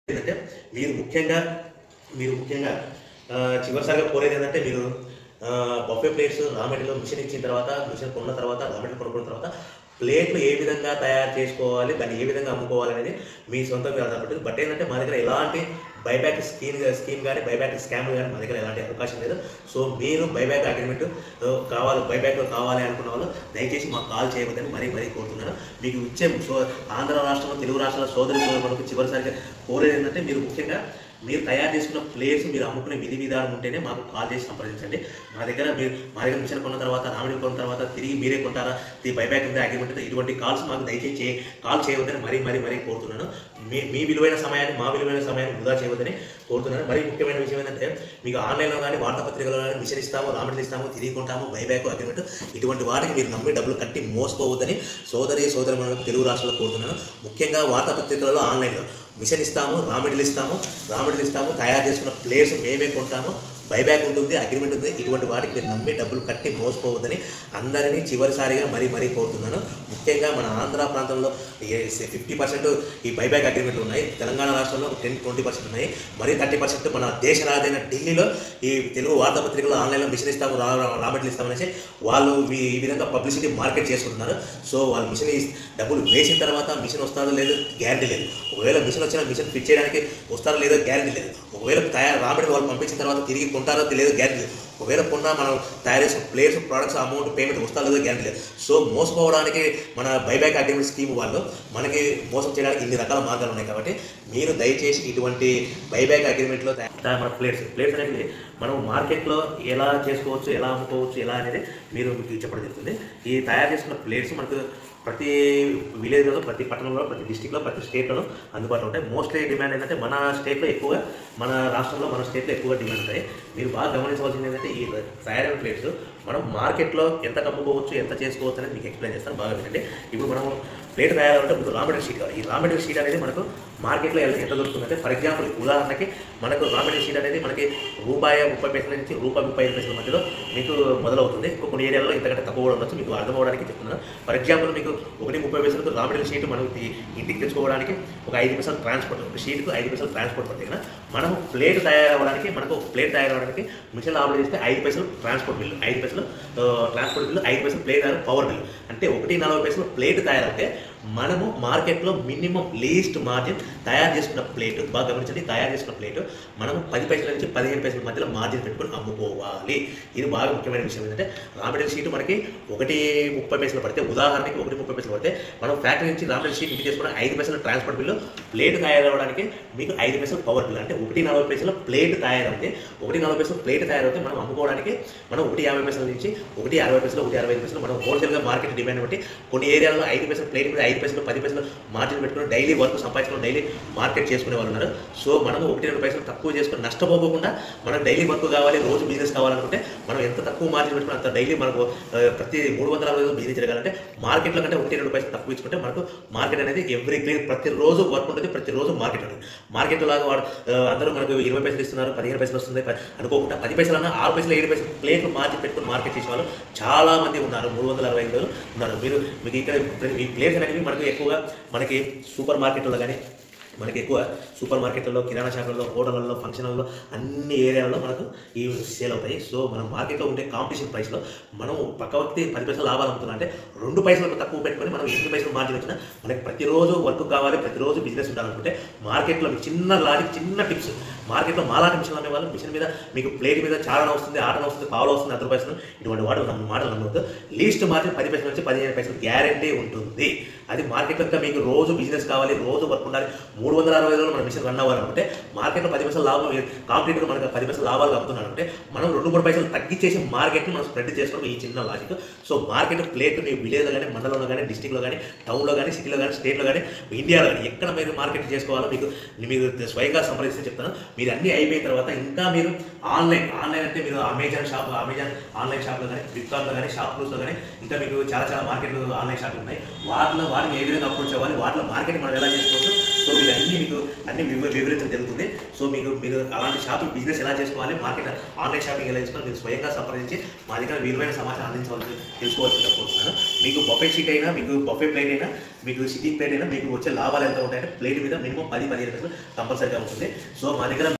ఏంటంటే మీరు ముఖ్యంగా మీరు ముఖ్యంగా ఆ, చివరిసారిగా కోరేది ఏంటంటే మీరు buffet plates raw material machine ఇచ్చిన తర్వాత మిషన్ కొన్న తర్వాత రా మెటీరియల్ కొనుక్కున్న తర్వాత ప్లేట్లు ఏ విధంగా తయారు చేసుకోవాలి దాన్ని ఏ విధంగా అమ్ముకోవాలి అనేది మీ సొంత మీద ఆధారపడుతుంది బట్ ఏంటంటే మా దగ్గర ఎలాంటి బైబ్యాక్ స్కీమ్ స్కీమ్ కానీ బైబ్యాక్ స్కామ్ కానీ మా దగ్గర ఎలాంటి అవకాశం లేదు సో మీరు బైబ్యాక్ అగ్రిమెంట్ కావాలి బైబ్యాక్ కావాలి అనుకున్న వాళ్ళు దయచేసి మాకు కాల్ చేయవద్దని మరీ మరీ కోరుతున్నాను మీకు ఇచ్చే సో ఆంధ్ర రాష్ట్రంలో తెలుగు రాష్ట్రాల సోదరి సోదరులకు చివరిసారిగా కోరేది ఏంటంటే మీరు ముఖ్యంగా మీరు తయారు చేసుకున్న ప్లేస్ మీరు అమ్ముకునే విధి విధానం ఉంటేనే మాకు కాల్ చేసి సంప్రదించండి మా దగ్గర మీరు మా దగ్గర మిషన్ కొన్న తర్వాత రామిడి కొన్న తర్వాత తిరిగి మీరే కొంటారా ఈ బైబ్యాక్ ఉందా అగ్రిమెంట్ ఉందా ఇటువంటి కాల్స్ మాకు దయచేసి చే- కాల్ చేయవద్దని మరీ మరీ మరీ కోరుతున్నాను మీ మీ విలువైన సమయాన్ని మా విలువైన సమయాన్ని వృధా చేయవద్దని కోరుతున్నాను మరీ ముఖ్యమైన విషయం ఏంటంటే మీకు ఆన్లైన్లో కానీ వార్తాపత్రికలో కానీ మిషన్ ఇస్తాము రామిడి ఇస్తాము తిరిగి కొంటాము బైబ్యాక్ అగ్రిమెంట్ ఇటువంటి వాటికి మీరు నమ్మి డబ్బులు కట్టి మోసపోవద్దని సోదరి సోదరి తెలుగు రాష్ట్రాల్లో కోరుతున్నాను ముఖ్యంగా వార్తాపత్రికలలో ఆన్లైన్లో మిషన్ ఇస్తాము రా మెటీరియల్ ఇస్తాము రా మెటీరియల్ ఇస్తాము తయారు చేసుకున్న ప్లేస్ మేమే కొంటాము బైబ్యాక్ ఉంటుంది అగ్రిమెంట్ ఉంది ఇటువంటి వాటికి మీరు నమ్మి డబ్బులు కట్టి మోసపోవద్దని అందరినీ చివరిసారిగా మరీ మరీ కోరుతున్నాను ముఖ్యంగా మన ఆంధ్ర ప్రాంతంలో ఫిఫ్టీ పర్సెంట్ ఈ బైబ్యాక్ అగ్రిమెంట్లు ఉన్నాయి తెలంగాణ రాష్ట్రంలో టెన్ ట్వంటీ పర్సెంట్ ఉన్నాయి మరీ థర్టీ పర్సెంట్ మన దేశ రాజైన ఢిల్లీలో ఈ తెలుగు వార్తాపత్రికలో ఆన్లైన్లో మిషన్ ఇస్తాము రా రా- రా మెటీరియల్ ఇస్తామనేసి వాళ్ళు ఈ ఈ విధంగా పబ్లిసిటీ మార్కెట్ చేసుకుంటున్నారు సో వాళ్ళు మిషన్ ఇస్- డబ్బులు వేసిన తర్వాత మిషన్ వస్తుందో లేదో గ్యారంటీ లేదు ఒకవేళ మిషన్ వచ్చిన మిషన్ ఫిట్ చేయడానికి వస్తారో లేదో గ్యారంటీ లేదు ఒకవేళ తయారు రాబడి వాళ్ళు పంపించిన తర్వాత తిరిగి కొంటారో లేదో గ్యారంటీ లేదు ఒకవేళ కొన్నా మనం తయారు చేసిన ప్లేయర్స్ ప్రోడక్ట్స్ అమౌంట్ పేమెంట్ వస్తారో లేదో గ్యారంటీ లేదు సో మోసపోవడానికి మన బైబ్యాక్ అగ్రిమెంట్ స్కీమ్ వాళ్ళు మనకి మోసం చేయడానికి ఇన్ని రకాల మార్గాలు ఉన్నాయి కాబట్టి మీరు దయచేసి ఇటువంటి బైబ్యాక్ అగ్రిమెంట్లో తయా- మన ప్లేట్స్ ప్లేట్స్ అనేది మనం మార్కెట్లో ఎలా చేసుకోవచ్చు ఎలా అమ్ముకోవచ్చు ఎలా అనేది మీరు మీకు చెప్పడం జరుగుతుంది ఈ తయారు చేసుకున్న ప్లేట్స్ మనకు ప్రతి విలేజ్లో ప్రతి పట్టణంలో ప్రతి డిస్టిక్లో ప్రతి స్టేట్లలో అందుబాటులో ఉంటాయి మోస్ట్లీ డిమాండ్ ఏంటంటే మన స్టేట్లో ఎక్కువగా మన రాష్ట్రంలో మన స్టేట్లో ఎక్కువగా డిమాండ్ ఉంటాయి మీరు బాగా గమనించవలసింది ఏంటంటే ఈ తయారైన ప్లేట్స్ మనం మార్కెట్లో ఎంత అమ్ముకోవచ్చు ఎంత చేసుకోవచ్చు అనేది మీకు ఎక్స్ప్లెయిన్ చేస్తాను బాగా వినండి ఇప్పుడు మనం ప్లేట్ తయారంటే ఇప్పుడు రా మెటీరియల్ షీట్ కావాలి ఈ రా మెటీరియల్ షీట్ అనేది మనకు మార్కెట్లో ఎంత ఎంత దొరుకుతుందంటే ఫర్ ఎగ్జాంపుల్ ఉదాహరణకి మనకు రా మెటీరియల్ షీట్ అనేది మనకి రూపాయి ముప్పై పైసల నుంచి రూపాయి ముప్పై ఐదు పైసల మధ్యలో మీకు మొదలవుతుంది ఇంకో కొన్ని ఏరియాలో ఇంతకంటే తక్కువ కూడా ఉండొచ్చు మీకు అర్థం అవ్వడానికి చెప్తున్నాను ఫర్ ఎగ్జాంపుల్ మీకు ఒకటి ముప్పై పైసలకు రా మెటీరియల్ షీట్ మనం ఇది ఇంటికి తెచ్చుకోవడానికి ఒక ఐదు పైసలు ట్రాన్స్పోర్ట్ ఒక షీట్కు ఐదు పైసలు ట్రాన్స్పోర్ట్ పడుతుంది కదా మనం ప్లేట్ తయారవ్వడానికి మనకు ఒక ప్లేట్ తయారవ్వడానికి మిషన్ ఆర్డర్ చేస్తే ఐదు పైసలు ట్రాన్స్పోర్ట్ బిల్లు ఐదు పైసలు ట్రాన్స్పోర్ట్ బిల్లు ఐదు పైసలు ప్లేట్ తయారు పవర్ బిల్లు అంటే ఒకటి నలభై పైసలు ప్లేట్ తయారైతే మనము మార్కెట్లో మినిమం లీస్ట్ మార్జిన్ తయారు చేసుకున్న ప్లేట్ బాగా గమనించండి తయారు చేసుకున్న ప్లేట్ మనము పది పైసల నుంచి పదిహేను పైసల మధ్యలో మార్జిన్ పెట్టుకొని అమ్ముకోవాలి ఇది బాగా ముఖ్యమైన విషయం ఏంటంటే రా మెటీరియల్ షీట్ మనకి ఒకటి ముప్పై పైసలు పడితే ఉదాహరణకి ఒకటి ముప్పై పైసలు పడితే మనం ఫ్యాక్టరీ నుంచి రా మెటీరియల్ షీట్ ఇంటికి చేసుకున్న ఐదు పైసలు ట్రాన్స్పోర్ట్ బిల్లు ప్లేట్ తయారవడానికి మీకు ఐదు పైసలు పవర్ బిల్ అంటే ఒకటి నలభై పైసలు ప్లేట్ తయారైతే ఒకటి నలభై పైసలు ప్లేట్ తయారైతే మనం అమ్ముకోవడానికి మనం ఒకటి యాభై పైసల నుంచి ఒకటి అరవై పైసలు ఒకటి అరవై ఐదు పైసలు మనం హోల్సేల్గా మార్కెట్ డిమాండ్ బట్టి కొన్ని ఏరియాలో ఐదు పైసలు ప్లేట్ మీద ఐదు పైసలు పది పైసలు మార్జిన్ పెట్టుకుని డైలీ వర్క్ సంపాదించుకుని డైలీ మార్కెట్ చేసుకునే వాళ్ళు ఉన్నారు సో మనము ఒకటి రెండు పైసలు తక్కువ చేసుకుని నష్టపోకుండా మనం డైలీ వర్క్ కావాలి రోజు బిజినెస్ కావాలనుకుంటే మనం ఎంత తక్కువ మార్జిన్ పెట్టుకుని అంత డైలీ మనకు ఆ, ప్రతి మూడు వందల అరవై రోజులు బిజినెస్ జరగాలంటే మార్కెట్లో కంటే ఒకటి రెండు పైసలు తక్కువ ఇచ్చుకుంటే మనకు మార్కెట్ అనేది ఎవ్రీ క్లీన్ ప్రతిరోజు వర్క్ ఉంటుంది ప్రతిరోజు మార్కెట్ ఉంటుంది మార్కెట్ లాగా వాడు ఆ, అందరూ మనకు ఇరవై పైసలు ఇస్తున్నారు పదిహేను పైసలు వస్తుంది ప- అనుకోకుండా పది పైసలు అన్న ఆరు పైసలు ఏడు పైసలు ప్లేట్లు మార్జిన్ పెట్టుకుని మార్కెట్ చేసే వాళ్ళు చాలా మంది ఉన్నారు మూడు వందల అరవై ఐదు ఉన్నారు మీరు మీకు ఇక్కడ ఈ ప్లేట్స్ అనేవి మనకు ఎక్కువగా మనకి సూపర్ మార్కెట్లో కానీ మనకి ఎక్కువ సూపర్ మార్కెట్లలో కిరాణా షాపులలో హోటళ్ళలో ఫంక్షన్లలో అన్ని ఏరియాలలో మనకు ఈ సేల్ అవుతాయి సో మనం మార్కెట్లో ఉండే కాంపిటీషన్ ప్రైస్లో మనం పక్క వ్యక్తి పది పైసలు లాభాలు అమ్ముతున్నా అంటే రెండు పైసలకు తక్కువ పెట్టుకొని మనం ఎన్ని పైసలు మార్జిన్ వచ్చినా మనకి ప్రతిరోజు వర్క్ కావాలి ప్రతిరోజు బిజినెస్ ఉండాలనుకుంటే మార్కెట్లో మీకు చిన్న లాజిక్ చిన్న టిప్స్ మార్కెట్లో మాలాంటి మిషన్ అనే వాళ్ళు మిషన్ మీద మీకు ప్లేట్ మీద చారణ వస్తుంది ఆటన వస్తుంది పావులు వస్తుంది అర్ధ పైసలు ఇటువంటి వాడు నమ్మ మాటలు నమ్మవద్దు లీస్ట్ మార్జిన్ పది పైసల నుంచి పదిహేను పైసలు గ్యారంటీ ఉంటుంది అది మార్కెట్లో ఇంకా మీకు రోజు బిజినెస్ కావాలి రోజు వర్క్ ఉండాలి మూడు వందల అరవై రోజులు మన మిషన్ రన్ అవ్వాలనుకుంటే మార్కెట్లో పది పైసలు లాభం కాంపిటేటర్ మనకు పది పైసలు లాభాలు కలుగుతున్నాడు అంటే మనం రెండు మూడు పైసలు తగ్గించేసి మార్కెట్ని మనం స్ప్రెడ్ చేసుకోవడం ఈ చిన్న లాజిక్ సో మార్కెట్ ప్లేట్ మీ విలేజ్లో కానీ మండలంలో కానీ డిస్టిక్లో కానీ టౌన్లో కానీ సిటీలో కానీ స్టేట్లో కానీ ఇండియాలో కానీ ఎక్కడ మీరు మార్కెట్ చేసుకోవాలో మీకు మీరు స్వయంగా సంప్రదిస్తే చెప్తాను మీరు అన్నీ అయిపోయిన తర్వాత ఇంకా మీరు ఆన్లైన్ ఆన్లైన్ అంటే మీరు అమెజాన్ షాప్ అమెజాన్ ఆన్లైన్ షాప్లో కానీ ఫ్లిప్కార్ట్లో కానీ షాప్ క్లూస్లో కానీ ఇంకా మీకు చాలా చాలా మార్కెట్లు ఆన్లైన్ షాపులు ఉన్నాయి వాటిలో వాటిని ఏ విధంగా అప్రోచ్ అవ్వాలి వాటిలో మార్కెట్ మనం ఎలా చేసుకోవచ్చు సో మీకు అన్ని మీకు అన్ని వివ- వివరించడం జరుగుతుంది సో మీకు మీరు అలాంటి షాపింగ్ బిజినెస్ ఎలా చేసుకోవాలి మార్కెట్ ఆన్లైన్ షాపింగ్ ఎలా చేసుకోవాలి మీరు స్వయంగా సంప్రదించి మా దగ్గర విలువైన సమాచారం అందించవలసి తెలుసుకోవచ్చు కోరుతున్నాను మీకు బొఫే షీట్ అయినా మీకు బొఫే ప్లేట్ అయినా మీకు సిట్టింగ్ ప్లేట్ అయినా మీకు వచ్చే లాభాలు ఎంత ఉంటాయంటే ప్లేట్ మీద మినిమం పది పదిహేను కంపల్సరీగా ఉంటుంది సో మా దగ్గర